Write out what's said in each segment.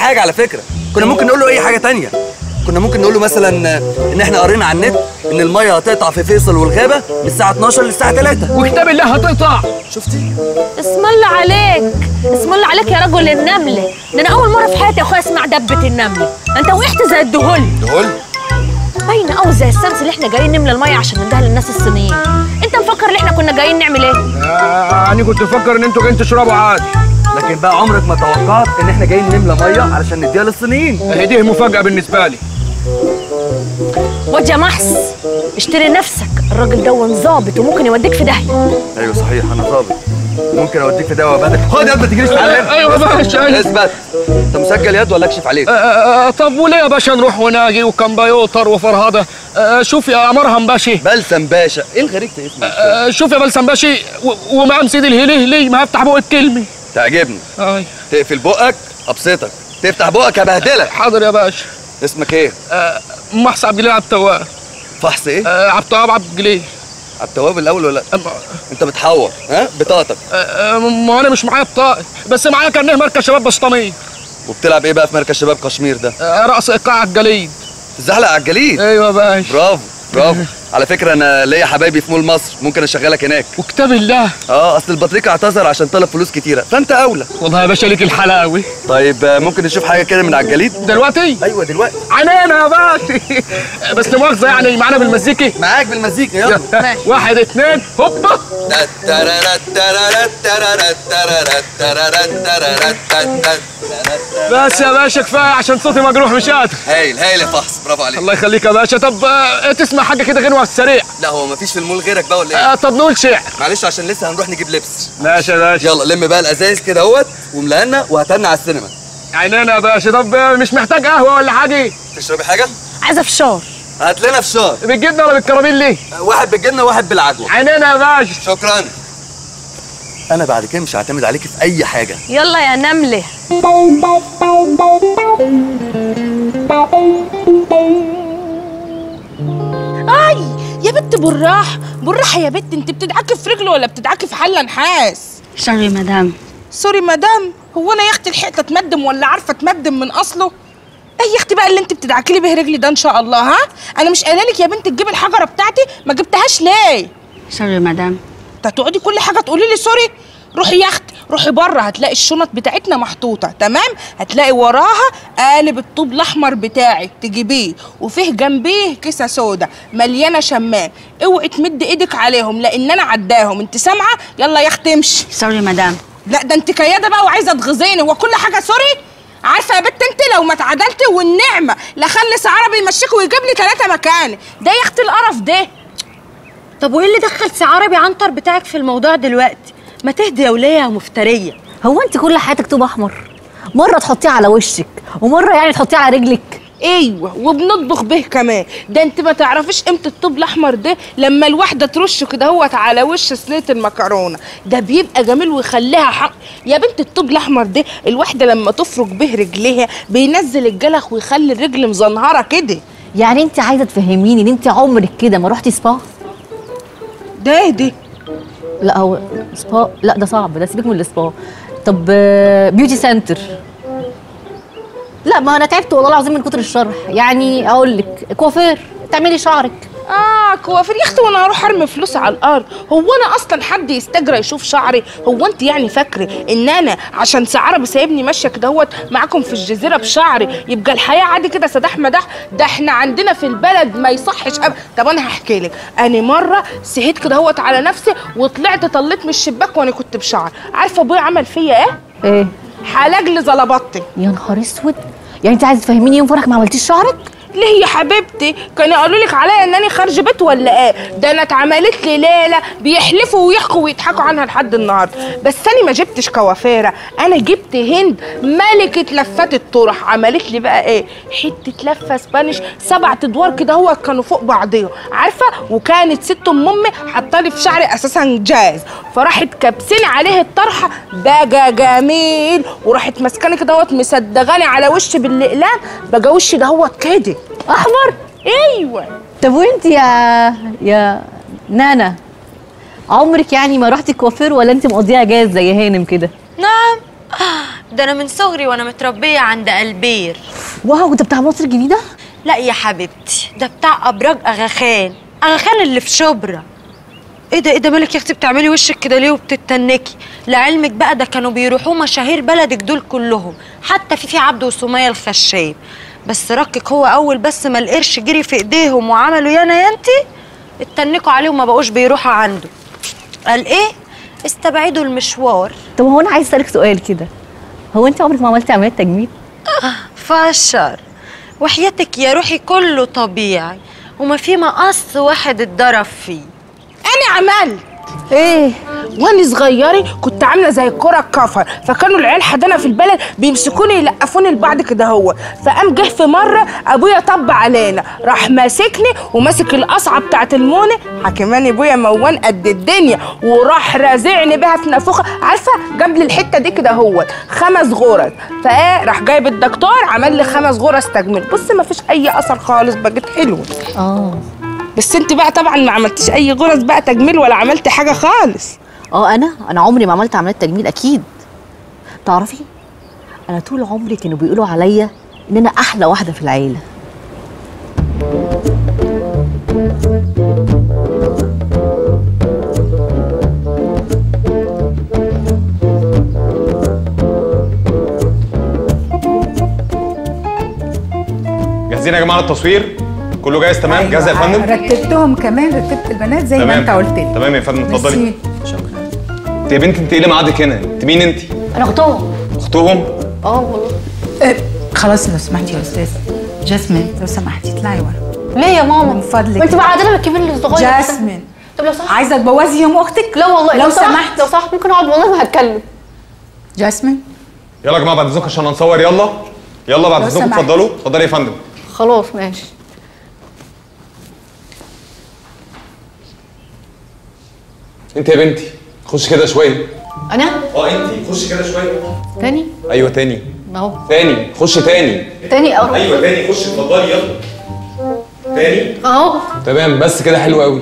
حاجه على فكره كنا ممكن نقول له اي حاجه تانية كنا ممكن نقول له مثلا ان احنا قرينا على النت ان الميه هتقطع في فيصل والغابه من الساعه 12 للساعه 3 وكتاب الله هتقطع شفتي اسم الله عليك اسم الله عليك يا رجل النمله ده انا اول مره في حياتي يا اخويا اسمع دبه النمله انت وقعت زي الدهول دهول باينه قوي زي الشمس اللي احنا جايين نملى الميه عشان نديها للناس الصينيين انت مفكر ان احنا كنا جايين نعمل ايه آه، انا كنت مفكر ان انتوا جايين تشربوا عادي لكن بقى عمرك ما توقعت ان احنا جايين نملى ميه علشان نديها للصينيين هي دي مفاجاه بالنسبه لي واد يا محس اشتري نفسك الراجل ده ظابط وممكن يوديك في داهيه ايوه صحيح انا ظابط ممكن اوديك في دواء وبدك خد يد ما تجريش معايا ايوه يا باشا أيوة. اثبت انت مسجل يد ولا اكشف عليك آه، آه، طب وليه يا باشا نروح وناجي وكمبيوتر وفرهده آه، شوف يا مرهم باشا بلسم باشا ايه الغريب في اسمك آه، شوف يا بلسم باشا و- ومقام سيدي الهليلي ما هفتح بق الكلمه تعجبني اي تقفل بقك ابسطك تفتح بقك هبهدلك حاضر يا باشا اسمك ايه آه، محس عبد الجليل عبد التواب فحص ايه آه، عبد التواب عبد الجليل على التواب الاول ولا لأ؟ أم- انت بتحور ها بطاقتك آه، آه، ما انا مش معايا بطاقه بس معايا كارنيه مركز شباب بسطاميه وبتلعب ايه بقى في مركز شباب كشمير ده آه، رقص ايقاع على الجليد تزحلق على الجليد ايوه يا باشا برافو برافو على فكره انا ليا حبايبي في مول مصر ممكن اشغلك هناك وكتاب الله اه اصل البطريق اعتذر عشان طلب فلوس كتيره فانت اولى والله يا باشا ليك الحلاوه طيب آه، ممكن نشوف حاجه كده من على الجليد دلوقتي ايوه دلوقتي عينينا يا باشا بس لا مؤاخذه يعني معانا بالمزيكا معاك بالمزيكا يلا واحد اتنين هوبا بس يا باشا كفايه عشان صوتي مجروح مش قادر هايل هايل يا فحص برافو عليك الله يخليك يا باشا طب آه، تسمع حاجه كده غنوه على السريع لا هو مفيش في المول غيرك بقى ولا ايه آه، طب نقول شعر معلش عشان لسه هنروح نجيب لبس ماشي يا باشا يلا لم بقى الازايز كده اهوت وملهنا وهتنا على السينما عينينا يا باشا طب آه، مش محتاج قهوه ولا حاجه تشربي حاجه عايزه فشار هات لنا فشار بالجبنه ولا بالكراميل ليه واحد بالجبنه وواحد بالعجوه عينينا يا باشا شكرا انا بعد كده مش هعتمد عليك في اي حاجه يلا يا نمله اي يا بنت بالراحه بالراحه يا بنت انت بتدعكي في رجله ولا بتدعكي في حله نحاس سوري مدام سوري مدام هو انا يا اختي لحقت اتمدم ولا عارفه اتمدم من اصله ايه يا اختي بقى اللي انت بتدعكي لي به رجلي ده ان شاء الله ها انا مش قايله لك يا بنت تجيبي الحجره بتاعتي ما جبتهاش ليه سوري مدام انت هتقعدي كل حاجه تقولي لي سوري روحي يا اختي روحي بره هتلاقي الشنط بتاعتنا محطوطه تمام هتلاقي وراها قالب الطوب الاحمر بتاعك تجيبيه وفيه جنبيه كيسه سودا مليانه شمام اوعي تمد ايدك عليهم لان انا عداهم انت سامعه يلا يا اختي امشي سوري مدام لا ده انت كياده بقى وعايزه تغزيني هو كل حاجه سوري عارفه يا بت انت لو ما اتعدلتي والنعمه لخلص عربي يمشيك ويجيب لي ثلاثه مكاني ده يا اختي القرف ده طب وايه اللي دخل سي عربي عنتر بتاعك في الموضوع دلوقتي ما تهدي يا وليه يا مفتريه هو انت كل حياتك طوب احمر مره تحطيه على وشك ومره يعني تحطيه على رجلك ايوه وبنطبخ به كمان ده انت ما تعرفيش قيمه الطوب الاحمر ده لما الواحده ترشه كده هوت على وش صينيه المكرونه ده بيبقى جميل ويخليها حق يا بنت الطوب الاحمر ده الواحده لما تفرك به رجليها بينزل الجلخ ويخلي الرجل مزنهره كده يعني انت عايزه تفهميني ان انت عمرك كده ما رحتي سبا ده ايه ده لا هو سبا لا ده صعب ده سيبك من السبا طب آه، بيوتي سنتر لا ما انا تعبت والله العظيم من كتر الشرح يعني اقول لك كوافير تعملي شعرك اه كوافير يا اختي وانا هروح ارمي فلوس على الارض هو انا اصلا حد يستجرى يشوف شعري هو انت يعني فاكره ان انا عشان سعربي سايبني ماشيه كده هوت معاكم في الجزيره بشعري يبقى الحياه عادي كده سداح مداح ده احنا عندنا في البلد ما يصحش أب... طب انا هحكي لك انا مره سهيت كده هوت على نفسي وطلعت طليت من الشباك وانا كنت بشعر عارفه ابويا عمل فيا ايه ايه حلق لي زلبطتي يا نهار اسود يعني انت عايزه تفهميني يوم فرحك ما عملتيش شعرك ليه يا حبيبتي كانوا قالوا لك عليا انني خارج بيت ولا ايه ده انا اتعملت لي ليله بيحلفوا ويحكوا ويضحكوا عنها لحد النهارده بس انا ما جبتش كوافيره انا جبت هند ملكه لفات الطرح عملت لي بقى ايه حته لفه سبانيش سبع ادوار كده هو كانوا فوق بعضيهم عارفه وكانت ست ام امي حاطالي في شعري اساسا جاز فراحت كابسين عليه الطرحه بقى جميل وراحت ماسكاني كده هوت مصدغاني على وشي بالاقلام بقى وشي ده هو كده احمر ايوه طب وانت يا يا نانا عمرك يعني ما رحتي كوافير ولا انت مقضيها جاز زي هانم كده نعم ده انا من صغري وانا متربيه عند البير واو ده بتاع مصر الجديده لا يا حبيبتي ده بتاع ابراج اغاخان اغاخان اللي في شبرا ايه ده ايه ده مالك يا اختي بتعملي وشك كده ليه وبتتنكي لعلمك بقى ده كانوا بيروحوا مشاهير بلدك دول كلهم حتى في في عبد وسميه الخشاب بس ركك هو اول بس ما القرش جري في ايديهم وعملوا يانا يا انتي اتنكوا عليه وما بقوش بيروحوا عنده قال ايه استبعدوا المشوار طب هو انا عايز اسالك سؤال كده هو انت عمرك ما عملتي عمليه تجميل فشر وحياتك يا روحي كله طبيعي وما في مقص واحد اتضرب فيه انا عملت ايه وانا صغيري كنت عامله زي الكره الكفر فكانوا العيال حدانا في البلد بيمسكوني يلقفوني لبعض كده هو فقام جه في مره ابويا طب علينا راح ماسكني وماسك القصعه بتاعت المونه حكماني ابويا موان قد الدنيا وراح رازعني بيها في نافوخه عارفه جاب لي الحته دي كده هو خمس غرز فايه راح جايب الدكتور عمل لي خمس غرز تجميل بص ما فيش اي اثر خالص بقت حلوه اه بس انت بقى طبعا ما عملتيش اي غرز بقى تجميل ولا عملتي حاجه خالص اه انا انا عمري ما عملت عمليه تجميل اكيد تعرفي انا طول عمري كانوا بيقولوا عليا ان انا احلى واحده في العيله جاهزين يا جماعه للتصوير كله جاهز تمام جاهز يا فندم رتبتهم كمان رتبت البنات زي ما انت قلت لي تمام يا فندم اتفضلي ميرسي. شكرا انت يا بنت انت ايه اللي معادك هنا انت مين انت انا اختهم اختهم اه والله أه خلاص لو سمحتي يا استاذ جاسمين لو سمحتي اطلعي ورا ليه يا ماما من فضلك ما انت بعدنا من الكبير للصغير جاسمين طب لو سمحت عايزه تبوظي يوم اختك لا والله لو سمحت سمحت لو سمحت ممكن اقعد والله ما هتكلم جاسمين يلا يا جماعه بعد اذنكم عشان هنصور يلا يلا بعد لو اذنكم سمحت. اتفضلوا اتفضلي يا فندم خلاص ماشي انت يا بنتي خش كده شويه انا اه انت خش كده شويه تاني ايوه تاني اهو تاني خش تاني تاني اهو ايوه تاني خش اتفضلي يلا تاني اهو تمام بس كده حلو قوي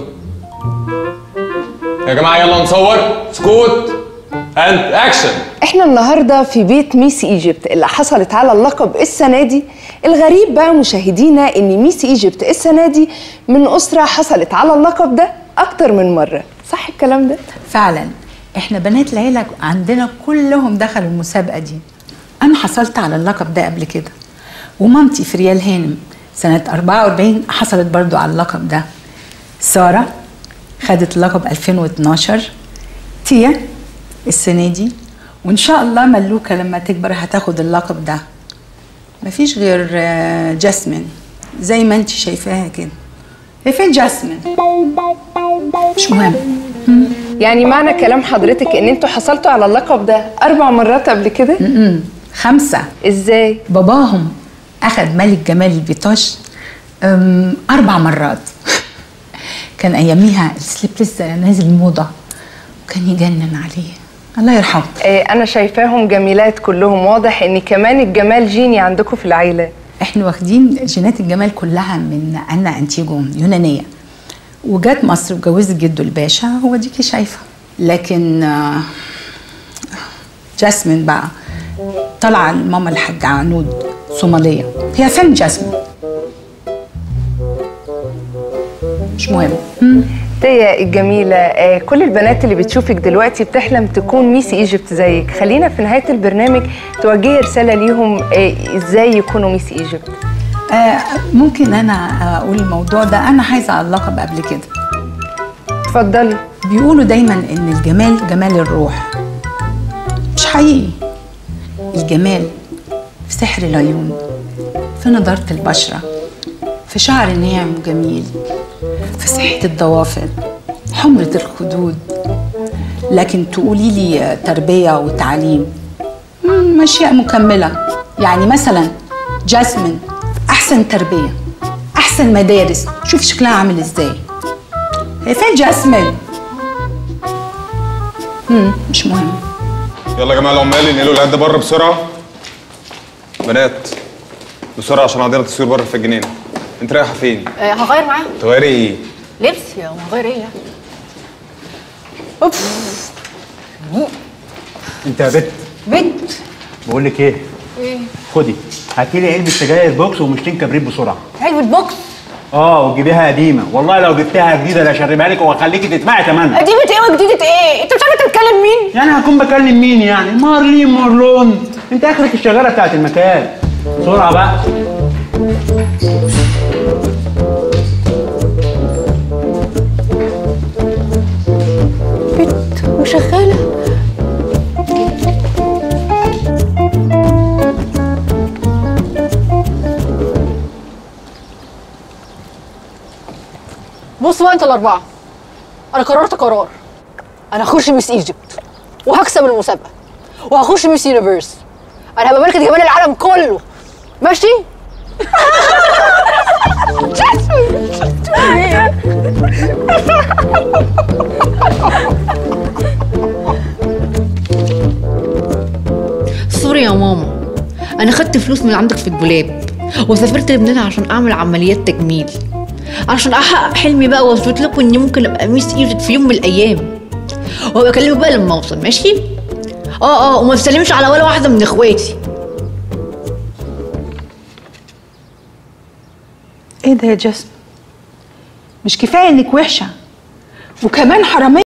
يا جماعه يلا نصور سكوت اند اكشن احنا النهارده في بيت ميس ايجيبت اللي حصلت على اللقب السنه دي الغريب بقى مشاهدينا ان ميس ايجيبت السنه دي من اسره حصلت على اللقب ده اكتر من مره صح الكلام ده فعلا احنا بنات العيله عندنا كلهم دخلوا المسابقه دي انا حصلت على اللقب ده قبل كده ومامتي في ريال هانم سنه 44 حصلت برضو على اللقب ده ساره خدت اللقب 2012 تيا السنه دي وان شاء الله ملوكه لما تكبر هتاخد اللقب ده مفيش غير آه، جاسمين زي ما انت شايفاها كده هي فين جاسمين مش مهم يعني معنى كلام حضرتك ان انتوا حصلتوا على اللقب ده اربع مرات قبل كده م-م. خمسة ازاي باباهم أخذ ملك جمال البيطاش أم، أربع مرات كان أياميها السليب لسه نازل موضة وكان يجنن عليه الله يرحمه آه انا شايفاهم جميلات كلهم واضح ان كمان الجمال جيني عندكم في العيله احنا واخدين جينات الجمال كلها من أنا أنتيجون يونانية وجات مصر وجوزت جده الباشا هو ديكي شايفة لكن آه، جاسمين بقى طالعة الماما الحاجة عنود صومالية هي فين جاسمين؟ مش مهم تيا الجميلة آه، كل البنات اللي بتشوفك دلوقتي بتحلم تكون ميس ايجيبت زيك خلينا في نهاية البرنامج توجهي رسالة ليهم آه، ازاي يكونوا ميس ايجيبت آه ممكن انا اقول الموضوع ده انا عايزه على اللقب قبل كده اتفضلي بيقولوا دايما ان الجمال جمال الروح مش حقيقي الجمال في سحر العيون في نضاره البشره في شعر ناعم وجميل في صحه الضوافر حمره الخدود لكن تقولي لي تربيه وتعليم مم، اشياء مكمله يعني مثلا جاسمين احسن تربيه احسن مدارس شوفي شكلها عامل ازاي هي فين جاسمين مم، مش مهم يلا يا جماعه العمال انقلوا العيال ده بره بسرعه بنات بسرعه عشان عندنا تصوير بره في الجنينه انت رايحه فين آه هغير معاهم تغيري ايه لبس يا هغير ايه يعني اوف انت يا بت بنت بقول لك ايه ايه خدي هاتي لي علبه سجاير بوكس ومشتين كبريت بسرعه علبة بوكس اه وتجيبيها قديمه والله لو جبتها جديده لا اشربها لك واخليكي تدفعي ثمنها قديمة ايه وجديدة ايه؟ انت مش عارف تتكلم مين؟ يعني هكون بكلم مين يعني مارلين مارلون انت اخرك الشغاله بتاعت المكان بسرعه بقى بت وشغالة بصوا بقى انتوا الأربعة أنا قررت قرار أنا هخش ميس ايجيبت وهكسب المسابقة وهخش ميس يونيفرس أنا هبقى ملكة جمال العالم كله ماشي؟ سوري يا ماما انا خدت فلوس من عندك في الدولاب وسافرت لبنان عشان اعمل عمليات تجميل عشان احقق حلمي بقى واثبت لكم اني ممكن ابقى ميس ايجيبت في يوم من الايام وابقى اكلمك بقى لما اوصل ماشي اه اه وما تسلمش على ولا واحده من اخواتي ايه ده يا جاسم مش كفايه انك وحشه وكمان حراميه